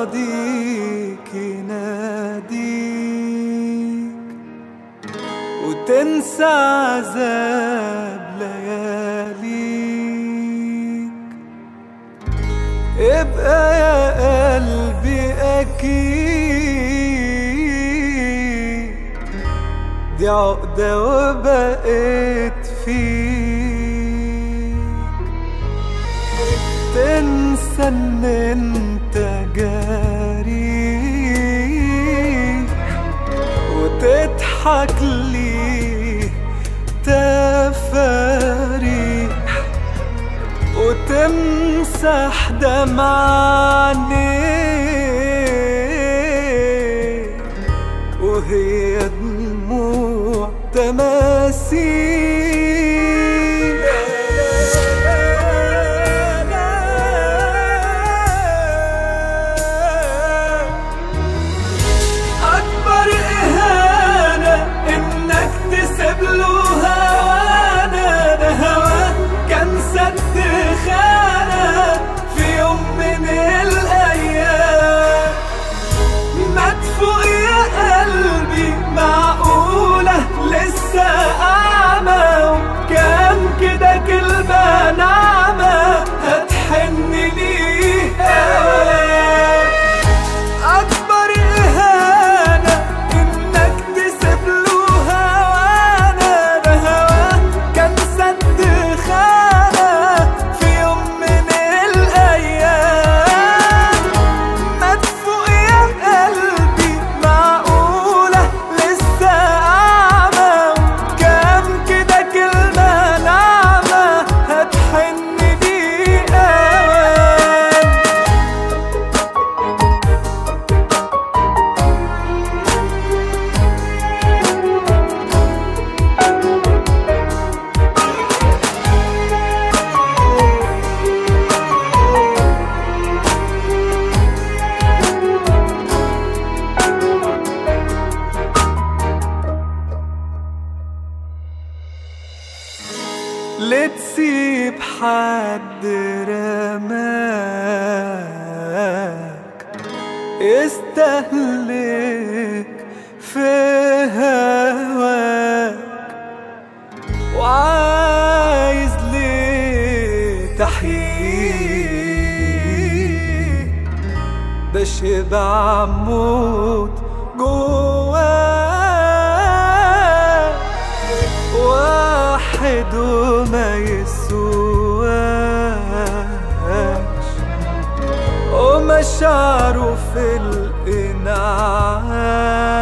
صديق يناديك وتنسى عذاب لياليك ابقى يا قلبي أكيد دي عقدة وبقيت فيك تنسى ان انت جريح وتضحك لي تفاريح وتمسح دمع عينيك وهي دموع تماثيل أكبر إهانة إنك تسيب له هوانا ده هوا كان سد خانة في يوم من الأيام مدفوع يا قلبي معقولة لسه أعمى وكان كده كلمة ناعمة هتحن ليها أكبر إهانة إنك تسيب له هوانا ده هوا كان سد خانة في يوم من الأيام مدفوع يا قلبي معقولة لسه أعمى وكان كده كلمة ناعمة هتحن لي أوام لتسيب حد رماك يستهلك في هواك وعايز ليه تحييه ده شبع موت جواك واحد وما يسواش ومشاعره في الإنعاش